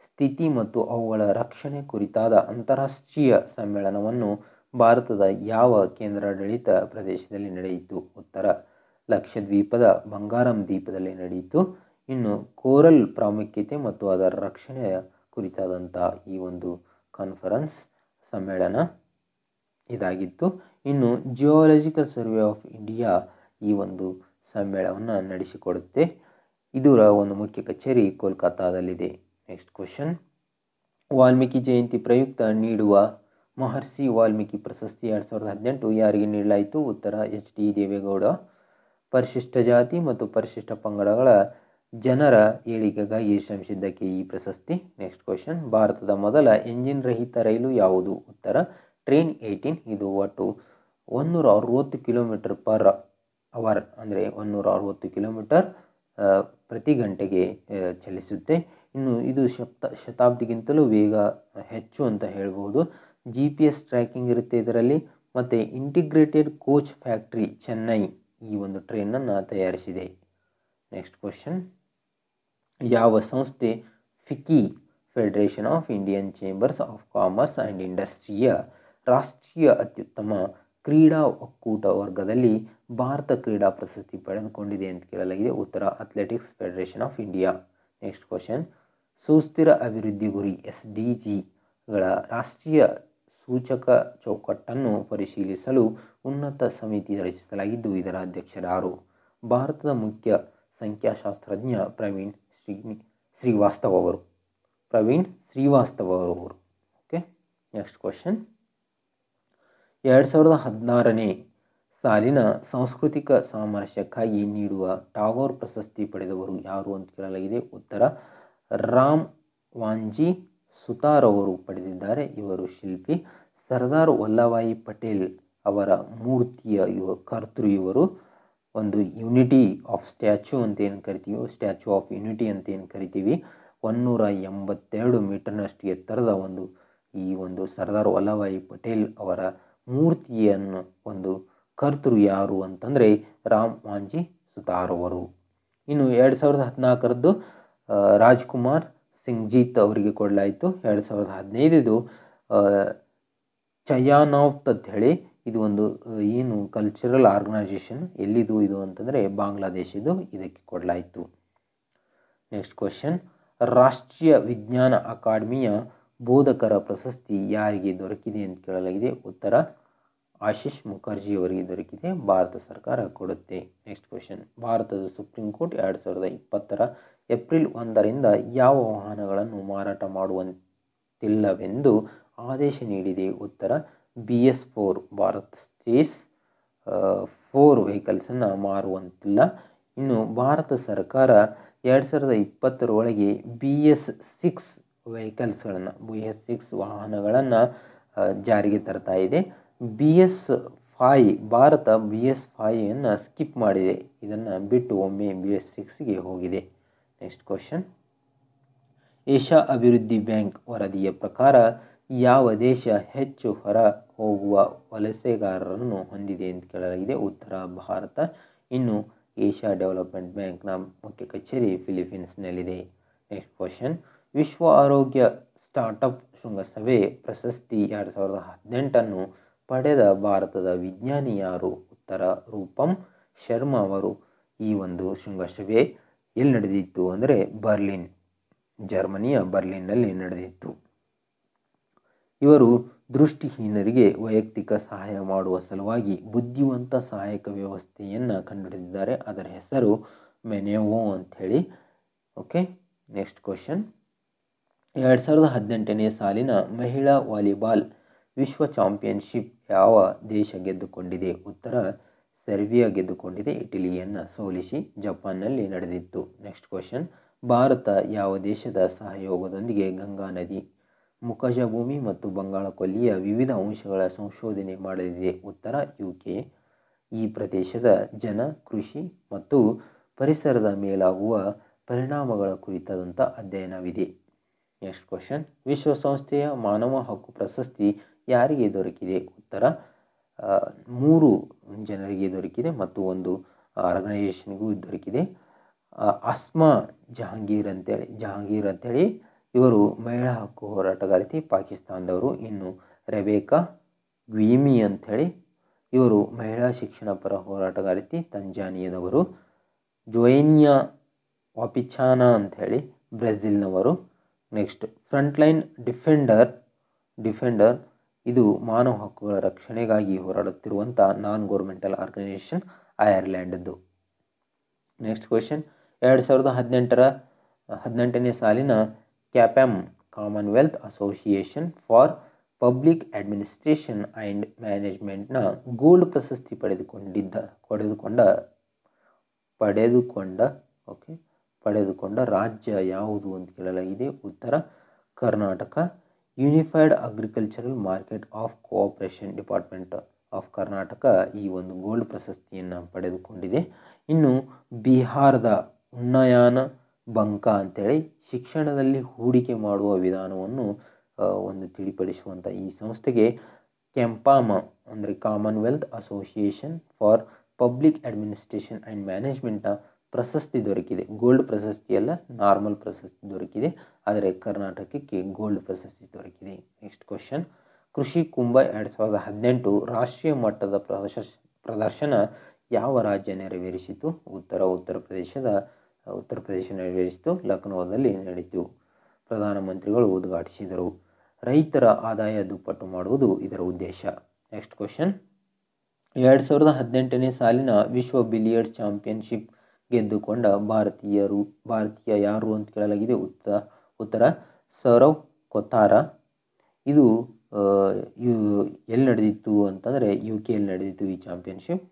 [SPEAKER 1] ಸ್ಥಿತಿ ಮತ್ತು ಅವುಗಳ ರಕ್ಷಣೆ ಕುರಿತಾದ ಅಂತಾರಾಷ್ಟ್ರೀಯ ಸಮ್ಮೇಳನವನ್ನು ಭಾರತದ ಯಾವ ಕೇಂದ್ರಾಡಳಿತ ಪ್ರದೇಶದಲ್ಲಿ ನಡೆಯಿತು ಉತ್ತರ ಲಕ್ಷದ್ವೀಪದ ಬಂಗಾರಂ ದ್ವೀಪದಲ್ಲಿ ನಡೆಯಿತು ಇನ್ನು ಕೋರಲ್ ಪ್ರಾಮುಖ್ಯತೆ ಮತ್ತು ಅದರ ರಕ್ಷಣೆಯ ಕುರಿತಾದಂಥ ಈ ಒಂದು ಕಾನ್ಫರೆನ್ಸ್ ಸಮ್ಮೇಳನ ಇದಾಗಿತ್ತು ಇನ್ನು ಜಿಯೋಲಾಜಿಕಲ್ ಸರ್ವೆ ಆಫ್ ಇಂಡಿಯಾ ಈ ಒಂದು ಸಮ್ಮೇಳನವನ್ನು ನಡೆಸಿಕೊಡುತ್ತೆ ಇದರ ಒಂದು ಮುಖ್ಯ ಕಚೇರಿ ಕೋಲ್ಕತ್ತಾದಲ್ಲಿದೆ ನೆಕ್ಸ್ಟ್ ಕ್ವಶನ್ ವಾಲ್ಮೀಕಿ ಜಯಂತಿ ಪ್ರಯುಕ್ತ ನೀಡುವ ಮಹರ್ಷಿ ವಾಲ್ಮೀಕಿ ಪ್ರಶಸ್ತಿ ಎರಡು ಸಾವಿರದ ಹದಿನೆಂಟು ಯಾರಿಗೆ ನೀಡಲಾಯಿತು ಉತ್ತರ ಎಚ್ ಡಿ ದೇವೇಗೌಡ ಪರಿಶಿಷ್ಟ ಜಾತಿ ಮತ್ತು ಪರಿಶಿಷ್ಟ ಪಂಗಡಗಳ ಜನರ ಏಳಿಗೆಗಾಗಿ ಶ್ರಮಿಸಿದ್ದಕ್ಕೆ ಈ ಪ್ರಶಸ್ತಿ ನೆಕ್ಸ್ಟ್ ಕ್ವಶನ್ ಭಾರತದ ಮೊದಲ ಎಂಜಿನ್ ರಹಿತ ರೈಲು ಯಾವುದು ಉತ್ತರ ಟ್ರೈನ್ ಏಯ್ಟೀನ್ ಇದು ಒಟ್ಟು ಒಂದೂರ ಅರವತ್ತು ಕಿಲೋಮೀಟರ್ ಪರ್ ಅವರ್ ಅಂದರೆ ಒಂದೂರ ಅರವತ್ತು ಕಿಲೋಮೀಟರ್ ಆ, ಪ್ರತಿ ಗಂಟೆಗೆ ಆ, ಚಲಿಸುತ್ತೆ ಇನ್ನು ಇದು ಶತ ಶತಾಬ್ದಿಗಿಂತಲೂ ವೇಗ ಹೆಚ್ಚು ಅಂತ ಹೇಳ್ಬೋದು ಜಿ ಪಿ ಎಸ್ ಟ್ರ್ಯಾಕಿಂಗ್ ಇರುತ್ತೆ ಇದರಲ್ಲಿ ಮತ್ತು ಇಂಟಿಗ್ರೇಟೆಡ್ ಕೋಚ್ ಫ್ಯಾಕ್ಟ್ರಿ ಚೆನ್ನೈ ಈ ಒಂದು ಟ್ರೈನನ್ನು ತಯಾರಿಸಿದೆ ನೆಕ್ಸ್ಟ್ ಕ್ವಶನ್ ಯಾವ ಸಂಸ್ಥೆ FICCI federation of Indian chambers of commerce and ಇಂಡಸ್ಟ್ರಿಯ ರಾಷ್ಟ್ರೀಯ ಅತ್ಯುತ್ತಮ ಕ್ರೀಡಾ ಒಕ್ಕೂಟ ವರ್ಗದಲ್ಲಿ ಭಾರತ ಕ್ರೀಡಾ ಪ್ರಶಸ್ತಿ ಪಡೆದುಕೊಂಡಿದೆ ಅಂತ ಕೇಳಲಾಗಿದೆ ಉತ್ತರ athletics federation of India next question ಸುಸ್ಥಿರ ಅಭಿವೃದ್ಧಿ ಗುರಿ ಎಸ್ ಡಿ ಜಿಗಳ ರಾಷ್ಟ್ರೀಯ ಸೂಚಕ ಚೌಕಟ್ಟನ್ನು ಪರಿಶೀಲಿಸಲು ಉನ್ನತ ಸಮಿತಿ ರಚಿಸಲಾಗಿದ್ದು ಇದರ ಅಧ್ಯಕ್ಷರಾರು ಭಾರತದ ಮುಖ್ಯ ಸಂಖ್ಯಾಶಾಸ್ತ್ರಜ್ಞ ಪ್ರವೀಣ್ ಶ್ರೀ ಶ್ರೀವಾಸ್ತವ್ ಅವರು ಪ್ರವೀಣ್ ಶ್ರೀವಾಸ್ತವ್ ಅವರು ಓಕೆ ನೆಕ್ಸ್ಟ್ ಕ್ವಶನ್ ಎರಡು ಸಾವಿರದ ಹದಿನಾರನೇ ಸಾಲಿನ ಸಾಂಸ್ಕೃತಿಕ ಸಾಮರಸ್ಯಕ್ಕಾಗಿ ನೀಡುವ ಟಾಗೋರ್ ಪ್ರಶಸ್ತಿ ಪಡೆದವರು ಯಾರು ಅಂತ ಕೇಳಲಾಗಿದೆ ಉತ್ತರ ರಾಮ್ ವಾಂಜಿ ಸುತಾರ್ ಅವರು ಪಡೆದಿದ್ದಾರೆ ಇವರು ಶಿಲ್ಪಿ ಸರ್ದಾರ್ ವಲ್ಲಭಾಯಿ ಪಟೇಲ್ ಅವರ ಮೂರ್ತಿಯ ಇವ ಕರ್ತೃ ಇವರು ಒಂದು ಯುನಿಟಿ ಆಫ್ ಸ್ಟ್ಯಾಚ್ಯೂ ಅಂತ ಏನು ಕರಿತೀವಿ ಸ್ಟ್ಯಾಚ್ಯೂ ಆಫ್ ಯುನಿಟಿ ಅಂತ ಏನು ಕರಿತೀವಿ ಒನ್ನೂರ ಎಂಬತ್ತೆರಡು ಮೀಟರ್ನಷ್ಟು ಎತ್ತರದ ಒಂದು ಈ ಒಂದು ಸರ್ದಾರ್ ವಲ್ಲಭಾಯಿ ಪಟೇಲ್ ಅವರ ಮೂರ್ತಿಯನ್ನು ಒಂದು ಕರ್ತೃ ಯಾರು ಅಂತಂದರೆ ರಾಮ್ ವಾಂಜಿ ಸುತಾರ್ ಅವರು ಇನ್ನು ಎರಡು ಸಾವಿರದ ಹದಿನಾಲ್ಕರದ್ದು ಆ, ರಾಜ್ಕುಮಾರ್ ಸಿಂಗ್ಜೀತ್ ಅವರಿಗೆ ಕೊಡಲಾಯಿತು ಎರಡು ಸಾವಿರದ ಹದಿನೈದು ಚಯಾನೌತ್ ಅಂತ ಹೇಳಿ ಇದು ಒಂದು ಆ, ಏನು ಕಲ್ಚರಲ್ ಆರ್ಗನೈಸೇಷನ್ ಎಲ್ಲಿದು ಇದು ಅಂತಂದರೆ ಬಾಂಗ್ಲಾದೇಶದ್ದು ಇದಕ್ಕೆ ಕೊಡಲಾಯಿತು ನೆಕ್ಸ್ಟ್ ಕ್ವಶನ್ ರಾಷ್ಟ್ರೀಯ ವಿಜ್ಞಾನ ಅಕಾಡೆಮಿಯ ಬೋಧಕರ ಪ್ರಶಸ್ತಿ ಯಾರಿಗೆ ದೊರಕಿದೆ ಅಂತ ಕೇಳಲಾಗಿದೆ ಉತ್ತರ ಆಶೀಶ್ ಮುಖರ್ಜಿ ಅವರಿಗೆ ದೊರಕಿದೆ ಭಾರತ ಸರ್ಕಾರ ಕೊಡುತ್ತೆ ನೆಕ್ಸ್ಟ್ ಕ್ವಶನ್ ಭಾರತದ ಸುಪ್ರೀಂ ಕೋರ್ಟ್ ಎರಡು ಸಾವಿರದ ಇಪ್ಪತ್ತರ ಏಪ್ರಿಲ್ ಒಂದರಿಂದ ಯಾವ ವಾಹನಗಳನ್ನು ಮಾರಾಟ ಮಾಡುವಂತಿಲ್ಲವೆಂದು ಆದೇಶ ನೀಡಿದೆ ಉತ್ತರ B S four Bharat stage four ವೆಹಿಕಲ್ಸನ್ನು ಮಾರುವಂತಿಲ್ಲ ಇನ್ನು ಭಾರತ ಸರ್ಕಾರ ಎರಡು ಸಾವಿರದ ಇಪ್ಪತ್ತರ ಒಳಗೆ ಬಿ ಎಸ್ ಸಿಕ್ಸ್ ವೆಹಿಕಲ್ಸ್ಗಳನ್ನು ಬಿ ಎಸ್ ಸಿಕ್ಸ್ ವಾಹನಗಳನ್ನು ಜಾರಿಗೆ ತರ್ತಾ ಇದೆ B S five Bharat B S ಫೈಯನ್ನು ಸ್ಕಿಪ್ ಮಾಡಿದೆ ಇದನ್ನು ಬಿಟ್ಟು ಒಮ್ಮೆ ಬಿ ಎಸ್ ಸಿಕ್ಸ್ಗೆ ಹೋಗಿದೆ ನೆಕ್ಸ್ಟ್ ಕ್ವಶನ್ ಏಷ್ಯಾ ಅಭಿವೃದ್ಧಿ ಬ್ಯಾಂಕ್ ವರದಿಯ ಪ್ರಕಾರ ಯಾವ ದೇಶ ಹೆಚ್ಚು ಹೊರ ಹೋಗುವ ವಲಸೆಗಾರರನ್ನು ಹೊಂದಿದೆ ಅಂತ ಕೇಳಲಾಗಿದೆ ಉತ್ತರ ಭಾರತ ಇನ್ನು ಏಷ್ಯಾ ಡೆವಲಪ್ಮೆಂಟ್ ಬ್ಯಾಂಕ್ನ ಮುಖ್ಯ ಕಚೇರಿ ಫಿಲಿಪೀನ್ಸ್ನಲ್ಲಿದೆ ನೆಕ್ಸ್ಟ್ ಕ್ವಶನ್ ವಿಶ್ವ ಆರೋಗ್ಯ ಸ್ಟಾರ್ಟಪ್ ಶೃಂಗಸಭೆ ಪ್ರಶಸ್ತಿ ಎರಡು ಸಾವಿರದ ಹದಿನೆಂಟನ್ನು ಪಡೆದ ಭಾರತದ ವಿಜ್ಞಾನಿ ಯಾರು ಉತ್ತರ ರೂಪಂ ಶರ್ಮಾ ಅವರು ಈ ಒಂದು ಶೃಂಗಸಭೆ ಎಲ್ಲಿ ನಡೆದಿತ್ತು ಅಂದರೆ ಬರ್ಲಿನ್ ಜರ್ಮನಿಯ ಬರ್ಲಿನ್ನಲ್ಲಿ ನಡೆದಿತ್ತು ಇವರು ದೃಷ್ಟಿಹೀನರಿಗೆ ವೈಯಕ್ತಿಕ ಸಹಾಯ ಮಾಡುವ ಸಲುವಾಗಿ ಬುದ್ಧಿವಂತ ಸಹಾಯಕ ವ್ಯವಸ್ಥೆಯನ್ನು ಕಂಡುಹಿಡಿದಿದ್ದಾರೆ ಅದರ ಹೆಸರು ಮೆನೆವೋ ಅಂಥೇಳಿ ಓಕೆ ನೆಕ್ಸ್ಟ್ ಕ್ವಶನ್ ಎರಡು ಸಾವಿರದ ಹದಿನೆಂಟನೇ ಸಾಲಿನ ಮಹಿಳಾ ವಾಲಿಬಾಲ್ ವಿಶ್ವ ಚಾಂಪಿಯನ್ಶಿಪ್ ಯಾವ ದೇಶ ಗೆದ್ದುಕೊಂಡಿದೆ ಉತ್ತರ ಸೆರ್ಬಿಯಾ ಗೆದ್ದುಕೊಂಡಿದೆ ಇಟಲಿಯನ್ನು ಸೋಲಿಸಿ ಜಪಾನ್ನಲ್ಲಿ ನಡೆದಿತ್ತು ನೆಕ್ಸ್ಟ್ ಕ್ವಶನ್ ಭಾರತ ಯಾವ ದೇಶದ ಸಹಯೋಗದೊಂದಿಗೆ ಗಂಗಾ ನದಿ ಮುಖಜ ಭೂಮಿ ಮತ್ತು ಬಂಗಾಳ ಕೊಲ್ಲಿಯ ವಿವಿಧ ಅಂಶಗಳ ಸಂಶೋಧನೆ ಮಾಡಲಿದೆ ಉತ್ತರ ಯು ಕೆ ಈ ಪ್ರದೇಶದ ಜನ ಕೃಷಿ ಮತ್ತು ಪರಿಸರದ ಮೇಲಾಗುವ ಪರಿಣಾಮಗಳ ಕುರಿತಾದಂಥ ಅಧ್ಯಯನವಿದೆ ನೆಕ್ಸ್ಟ್ ಕ್ವಶನ್ ವಿಶ್ವಸಂಸ್ಥೆಯ ಮಾನವ ಹಕ್ಕು ಪ್ರಶಸ್ತಿ ಯಾರಿಗೆ ದೊರಕಿದೆ ಉತ್ತರ ಆ, ಮೂರು ಜನರಿಗೆ ದೊರಕಿದೆ ಮತ್ತು ಒಂದು ಆರ್ಗನೈಸೇಷನ್ಗೂ ದೊರಕಿದೆ ಆ, ಅಸ್ಮಾ ಜಹಾಂಗೀರ್ ಅಂತೇಳಿ ಜಹಾಂಗೀರ್ ಅಂತೇಳಿ ಇವರು ಮಹಿಳಾ ಹಕ್ಕು ಹೋರಾಟಗಾರ್ತಿ ಪಾಕಿಸ್ತಾನದವರು ಇನ್ನು ರೆಬೇಕಾ ಗ್ವೀಮಿ ಅಂಥೇಳಿ ಇವರು ಮಹಿಳಾ ಶಿಕ್ಷಣ ಪರ ಹೋರಾಟಗಾರ್ತಿ ತಂಜಾನಿಯಾದವರು ಜೋಯೇನಿಯಾ ವಾಪಿಚಾನಾ ಅಂಥೇಳಿ ಬ್ರೆಜಿಲ್ನವರು ನೆಕ್ಸ್ಟ್ ಫ್ರಂಟ್ಲೈನ್ ಡಿಫೆಂಡರ್ ಡಿಫೆಂಡರ್ ಇದು ಮಾನವ ಹಕ್ಕುಗಳ ರಕ್ಷಣೆಗಾಗಿ ಹೋರಾಡುತ್ತಿರುವಂಥ ನಾನ್ ಗೌರ್ಮೆಂಟಲ್ ಆರ್ಗನೈಸೇಷನ್ ಐರ್ಲ್ಯಾಂಡದ್ದು ನೆಕ್ಸ್ಟ್ ಕ್ವೆಶನ್ ಎರಡು ಸಾವಿರದ ಹದಿನೆಂಟರ ಹದಿನೆಂಟನೇ ಸಾಲಿನ CAPAM commonwealth association for public administration and ಮ್ಯಾನೇಜ್ಮೆಂಟ್ನ ಗೋಲ್ಡ್ ಪ್ರಶಸ್ತಿ ಪಡೆದುಕೊಂಡಿದ್ದ ಪಡೆದುಕೊಂಡ ಪಡೆದುಕೊಂಡ ಓಕೆ ಪಡೆದುಕೊಂಡ ರಾಜ್ಯ ಯಾವುದು ಅಂತ ಕೇಳಲಾಗಿದೆ ಉತ್ತರ Karnataka unified agricultural market of cooperation department of Karnataka ಈ ಒಂದು ಗೋಲ್ಡ್ ಪ್ರಶಸ್ತಿಯನ್ನು ಪಡೆದುಕೊಂಡಿದೆ ಇನ್ನು ಬಿಹಾರದ ಉನ್ನಯಾನ ಬಂಕ ಅಂತೇಳಿ ಶಿಕ್ಷಣದಲ್ಲಿ ಹೂಡಿಕೆ ಮಾಡುವ ವಿಧಾನವನ್ನು ಒಂದು ತಿಳಿಪಡಿಸುವಂಥ ಈ ಸಂಸ್ಥೆಗೆ ಕೆಂಪಾಮ ಅಂದರೆ commonwealth association for public administration and ಮ್ಯಾನೇಜ್ಮೆಂಟ್ನ ಪ್ರಶಸ್ತಿ ದೊರಕಿದೆ ಗೋಲ್ಡ್ ಪ್ರಶಸ್ತಿ ಅಲ್ಲ ನಾರ್ಮಲ್ ಪ್ರಶಸ್ತಿ ದೊರಕಿದೆ ಆದರೆ ಕರ್ನಾಟಕಕ್ಕೆ ಗೋಲ್ಡ್ ಪ್ರಶಸ್ತಿ ದೊರಕಿದೆ ನೆಕ್ಸ್ಟ್ ಕ್ವಶನ್ ಕೃಷಿ ಕುಂಭ ಎರಡು ಸಾವಿರದ ಹದಿನೆಂಟು ರಾಷ್ಟ್ರೀಯ ಮಟ್ಟದ ಪ್ರದರ್ಶ ಪ್ರದರ್ಶನ ಯಾವ ರಾಜ್ಯ ನೆರವೇರಿಸಿತು ಉತ್ತರ ಉತ್ತರ ಪ್ರದೇಶದ ಉತ್ತರ ಪ್ರದೇಶ ನೆರವೇರಿಸಿತು ಲಕ್ನೋದಲ್ಲಿ ನಡೆಯಿತು ಪ್ರಧಾನಮಂತ್ರಿಗಳು ಉದ್ಘಾಟಿಸಿದರು ರೈತರ ಆದಾಯ ದುಪ್ಪಟ್ಟು ಮಾಡುವುದು ಇದರ ಉದ್ದೇಶ ನೆಕ್ಸ್ಟ್ ಕ್ವಶನ್ ಎರಡು ಸಾವಿರದ ಹದಿನೆಂಟನೇ ಸಾಲಿನ ವಿಶ್ವ ಬಿಲಿಯರ್ಡ್ಸ್ ಚಾಂಪಿಯನ್ಶಿಪ್ ಗೆದ್ದುಕೊಂಡ ಭಾರತೀಯರು ಭಾರತೀಯ ಯಾರು ಅಂತ ಕೇಳಲಾಗಿದೆ ಉತ್ತರ ಉತ್ತರ ಸೌರವ್ ಕೊತಾರ ಇದು ಎಲ್ಲಿ ನಡೆದಿತ್ತು ಅಂತಂದರೆ ಯು ಕೆಯಲ್ಲಿ ನಡೆದಿತ್ತು ಈ ಚಾಂಪಿಯನ್ಶಿಪ್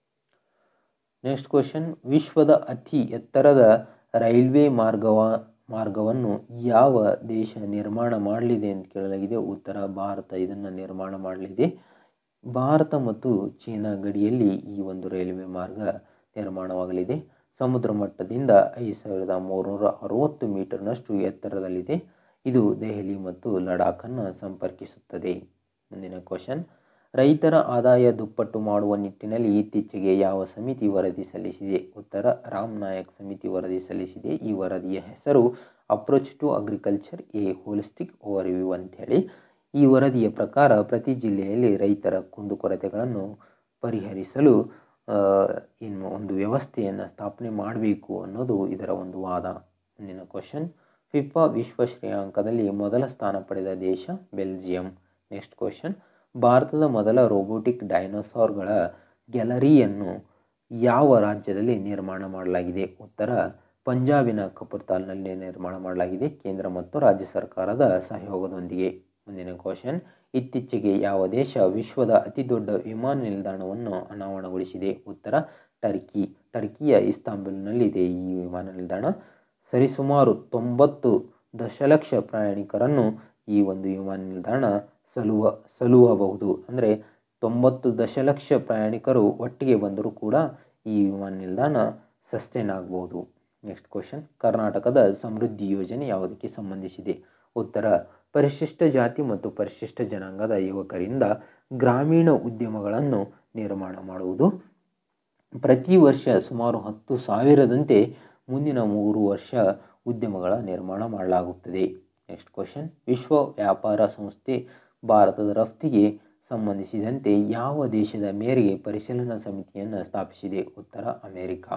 [SPEAKER 1] ನೆಕ್ಸ್ಟ್ ಕ್ವಶನ್ ವಿಶ್ವದ ಅತಿ ಎತ್ತರದ ರೈಲ್ವೆ ಮಾರ್ಗವ ಮಾರ್ಗವನ್ನು ಯಾವ ದೇಶ ನಿರ್ಮಾಣ ಮಾಡಲಿದೆ ಅಂತ ಕೇಳಲಾಗಿದೆ ಉತ್ತರ ಭಾರತ ಇದನ್ನು ನಿರ್ಮಾಣ ಮಾಡಲಿದೆ ಭಾರತ ಮತ್ತು ಚೀನಾ ಗಡಿಯಲ್ಲಿ ಈ ಒಂದು ರೈಲ್ವೆ ಮಾರ್ಗ ನಿರ್ಮಾಣವಾಗಲಿದೆ ಸಮುದ್ರ ಮಟ್ಟದಿಂದ ಐದು ಸಾವಿರದ ಮೂರುನೂರ ಅರವತ್ತು ಮೀಟರ್ನಷ್ಟು ಎತ್ತರದಲ್ಲಿದೆ ಇದು ದೆಹಲಿ ಮತ್ತು ಲಡಾಖನ್ನು ಸಂಪರ್ಕಿಸುತ್ತದೆ ಮುಂದಿನ ಕ್ವಶನ್ ರೈತರ ಆದಾಯ ದುಪ್ಪಟ್ಟು ಮಾಡುವ ನಿಟ್ಟಿನಲ್ಲಿ ಇತ್ತೀಚೆಗೆ ಯಾವ ಸಮಿತಿ ವರದಿ ಸಲ್ಲಿಸಿದೆ ಉತ್ತರ ರಾಮ್ ನಾಯಕ್ ಸಮಿತಿ ವರದಿ ಸಲ್ಲಿಸಿದೆ ಈ ವರದಿಯ ಹೆಸರು approach to agriculture a holistic overview ಅಂಥೇಳಿ ಈ ವರದಿಯ ಪ್ರಕಾರ ಪ್ರತಿ ಜಿಲ್ಲೆಯಲ್ಲಿ ರೈತರ ಕುಂದುಕೊರತೆಗಳನ್ನು ಪರಿಹರಿಸಲು ಇನ್ನು ಒಂದು ವ್ಯವಸ್ಥೆಯನ್ನು ಸ್ಥಾಪನೆ ಮಾಡಬೇಕು ಅನ್ನೋದು ಇದರ ಒಂದು ವಾದ ಮುಂದಿನ ಕ್ವಶನ್ ಫಿಫಾ ವಿಶ್ವ ಶ್ರೇಯಾಂಕದಲ್ಲಿ ಮೊದಲ ಸ್ಥಾನ ಪಡೆದ ದೇಶ ಬೆಲ್ಜಿಯಂ ನೆಕ್ಸ್ಟ್ ಕ್ವಶನ್ ಭಾರತದ ಮೊದಲ ರೋಬೋಟಿಕ್ ಡೈನೋಸಾರ್ಗಳ ಗ್ಯಾಲರಿಯನ್ನು ಯಾವ ರಾಜ್ಯದಲ್ಲಿ ನಿರ್ಮಾಣ ಮಾಡಲಾಗಿದೆ ಉತ್ತರ ಪಂಜಾಬಿನ ಕಪೂರ್ತಾಲ್ನಲ್ಲಿ ನಿರ್ಮಾಣ ಮಾಡಲಾಗಿದೆ ಕೇಂದ್ರ ಮತ್ತು ರಾಜ್ಯ ಸರ್ಕಾರದ ಸಹಯೋಗದೊಂದಿಗೆ ಮುಂದಿನ ಕ್ವಶನ್ ಇತ್ತೀಚೆಗೆ ಯಾವ ದೇಶ ವಿಶ್ವದ ಅತಿ ದೊಡ್ಡ ವಿಮಾನ ನಿಲ್ದಾಣವನ್ನು ಅನಾವರಣಗೊಳಿಸಿದೆ ಉತ್ತರ ಟರ್ಕಿ ಟರ್ಕಿಯ ಇಸ್ತಾಂಬುಲ್ನಲ್ಲಿದೆ ಈ ವಿಮಾನ ನಿಲ್ದಾಣ ಸರಿಸುಮಾರು ತೊಂಬತ್ತು ದಶಲಕ್ಷ ಪ್ರಯಾಣಿಕರನ್ನು ಈ ಒಂದು ವಿಮಾನ ನಿಲ್ದಾಣ ಸಲುವ ಸಲುಹಬಹುದು ಅಂದರೆ ತೊಂಬತ್ತು ದಶಲಕ್ಷ ಪ್ರಯಾಣಿಕರು ಒಟ್ಟಿಗೆ ಬಂದರೂ ಕೂಡ ಈ ವಿಮಾನ ನಿಲ್ದಾಣ ಸಸ್ಟೈನ್ ಆಗ್ಬೋದು ನೆಕ್ಸ್ಟ್ ಕ್ವಶನ್ ಕರ್ನಾಟಕದ ಸಮೃದ್ಧಿ ಯೋಜನೆ ಯಾವುದಕ್ಕೆ ಸಂಬಂಧಿಸಿದೆ ಉತ್ತರ ಪರಿಶಿಷ್ಟ ಜಾತಿ ಮತ್ತು ಪರಿಶಿಷ್ಟ ಜನಾಂಗದ ಯುವಕರಿಂದ ಗ್ರಾಮೀಣ ಉದ್ಯಮಗಳನ್ನು ನಿರ್ಮಾಣ ಮಾಡುವುದು ಪ್ರತಿ ವರ್ಷ ಸುಮಾರು ಹತ್ತು ಸಾವಿರದಂತೆ ಮುಂದಿನ ಮೂರು ವರ್ಷ ಉದ್ಯಮಗಳ ನಿರ್ಮಾಣ ಮಾಡಲಾಗುತ್ತದೆ ನೆಕ್ಸ್ಟ್ ಕ್ವಶನ್ ವಿಶ್ವ ವ್ಯಾಪಾರ ಸಂಸ್ಥೆ ಭಾರತದ ರಫ್ತಿಗೆ ಸಂಬಂಧಿಸಿದಂತೆ ಯಾವ ದೇಶದ ಮೇರೆಗೆ ಪರಿಶೀಲನಾ ಸಮಿತಿಯನ್ನು ಸ್ಥಾಪಿಸಿದೆ ಉತ್ತರ ಅಮೆರಿಕ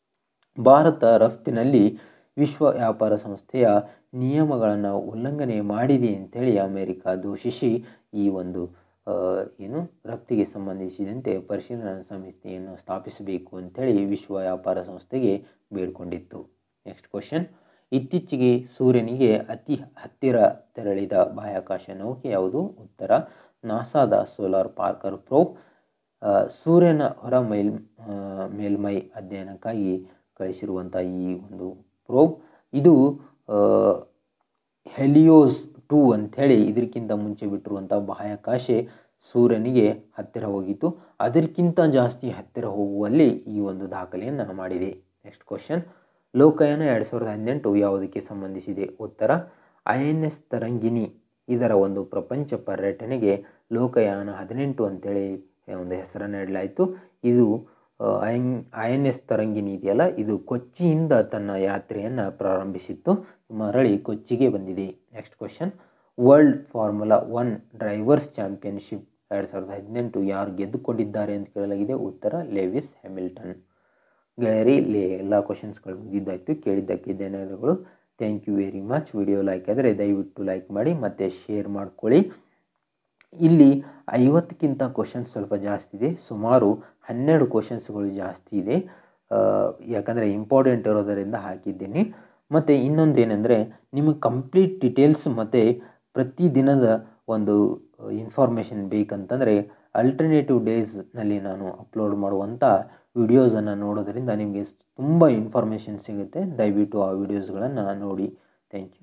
[SPEAKER 1] ಭಾರತ ರಫ್ತಿನಲ್ಲಿ ವಿಶ್ವ ವ್ಯಾಪಾರ ಸಂಸ್ಥೆಯ ನಿಯಮಗಳನ್ನು ಉಲ್ಲಂಘನೆ ಮಾಡಿದೆ ಅಂತೇಳಿ ಅಮೆರಿಕ ದೂಷಿಸಿ ಈ ಒಂದು ಏನು ರಫ್ತಿಗೆ ಸಂಬಂಧಿಸಿದಂತೆ ಪರಿಶೀಲನಾ ಸಮಿತಿಯನ್ನು ಸ್ಥಾಪಿಸಬೇಕು ಅಂತೇಳಿ ವಿಶ್ವ ವ್ಯಾಪಾರ ಸಂಸ್ಥೆಗೆ ಬೇಡಿಕೊಂಡಿತ್ತು ನೆಕ್ಸ್ಟ್ ಕ್ವಶನ್ ಇತ್ತೀಚೆಗೆ ಸೂರ್ಯನಿಗೆ ಅತಿ ಹತ್ತಿರ ತೆರಳಿದ ಬಾಹ್ಯಾಕಾಶ ನೌಕೆ ಯಾವುದು ಉತ್ತರ ನಾಸಾದ ಸೋಲಾರ್ ಪಾರ್ಕರ್ ಪ್ರೋಬ್ ಸೂರ್ಯನ ಹೊರ ಮೇಲ್ ಮೇಲ್ಮೈ ಅಧ್ಯಯನಕ್ಕಾಗಿ ಕಳಿಸಿರುವಂಥ ಈ ಒಂದು ಪ್ರೋಬ್ ಇದು ಹೆಲಿಯೋಸ್ ಟೂ ಅಂಥೇಳಿ ಇದಕ್ಕಿಂತ ಮುಂಚೆ ಬಿಟ್ಟಿರುವಂಥ ಬಾಹ್ಯಾಕಾಶ ಸೂರ್ಯನಿಗೆ ಹತ್ತಿರ ಹೋಗಿತ್ತು ಅದಕ್ಕಿಂತ ಜಾಸ್ತಿ ಹತ್ತಿರ ಹೋಗುವಲ್ಲಿ ಈ ಒಂದು ದಾಖಲೆಯನ್ನು ಮಾಡಿದೆ ನೆಕ್ಸ್ಟ್ ಕ್ವಶನ್ ಲೋಕಯಾನ ಎರಡು ಸಾವಿರದ ಹದಿನೆಂಟು ಯಾವುದಕ್ಕೆ ಸಂಬಂಧಿಸಿದೆ ಉತ್ತರ ಐ ಎನ್ ಎಸ್ ತರಂಗಿಣಿ ಇದರ ಒಂದು ಪ್ರಪಂಚ ಪರ್ಯಟನೆಗೆ ಲೋಕಯಾನ ಹದಿನೆಂಟು ಅಂತೇಳಿ ಒಂದು ಹೆಸರನ್ನು ನೀಡಲಾಯಿತು ಇದು I I N S Tarangini ಇದೆಯಲ್ಲ ಇದು ಕೊಚ್ಚಿಯಿಂದ ತನ್ನ ಯಾತ್ರೆಯನ್ನು ಪ್ರಾರಂಭಿಸಿತ್ತು ಮರಳಿ ಕೊಚ್ಚಿಗೆ ಬಂದಿದೆ next question world formula one drivers championship ಎರಡು ಸಾವಿರದ ಹದಿನೆಂಟು ಯಾರು ಗೆದ್ದುಕೊಂಡಿದ್ದಾರೆ ಅಂತ ಕೇಳಲಾಗಿದೆ ಉತ್ತರ ಲೇವಿಸ್ ಹ್ಯಾಮಿಲ್ಟನ್ ಗೆಳೆಯರಿ ಇಲ್ಲಿ ಎಲ್ಲ ಕ್ವಶನ್ಸ್ಗಳು ಮುಗಿದ್ದಾಯಿತು ಕೇಳಿದ್ದಕ್ಕೆ ಧನ್ಯವಾದಗಳು thank you very much video like ಆದರೆ ದಯವಿಟ್ಟು ಲೈಕ್ ಮಾಡಿ ಮತ್ತು ಶೇರ್ ಮಾಡ್ಕೊಳ್ಳಿ ಇಲ್ಲಿ ಐವತ್ತಕ್ಕಿಂತ ಕ್ವಶನ್ಸ್ ಸ್ವಲ್ಪ ಜಾಸ್ತಿ ಇದೆ ಸುಮಾರು ಹನ್ನೆರಡು ಕ್ವಶನ್ಸ್ಗಳು ಜಾಸ್ತಿ ಇದೆ ಯಾಕಂದರೆ ಇಂಪಾರ್ಟೆಂಟ್ ಇರೋದರಿಂದ ಹಾಕಿದ್ದೀನಿ ಮತ್ತು ಇನ್ನೊಂದು ಏನಂದರೆ ನಿಮಗೆ ಕಂಪ್ಲೀಟ್ ಡೀಟೇಲ್ಸ್ ಮತ್ತು ಪ್ರತಿ ದಿನದ ಒಂದು ಇನ್ಫಾರ್ಮೇಷನ್ ಬೇಕಂತಂದರೆ ಅಲ್ಟರ್ನೇಟಿವ್ ಡೇಸ್ನಲ್ಲಿ ನಾನು ಅಪ್ಲೋಡ್ ಮಾಡುವಂಥ ವಿಡಿಯೋಸನ್ನು ನೋಡೋದರಿಂದ ನಿಮಗೆ ತುಂಬ ಇನ್ಫಾರ್ಮೇಷನ್ ಸಿಗುತ್ತೆ ದಯವಿಟ್ಟು ಆ ವಿಡಿಯೋಸ್ಗಳನ್ನು ನೋಡಿ ಥ್ಯಾಂಕ್ ಯು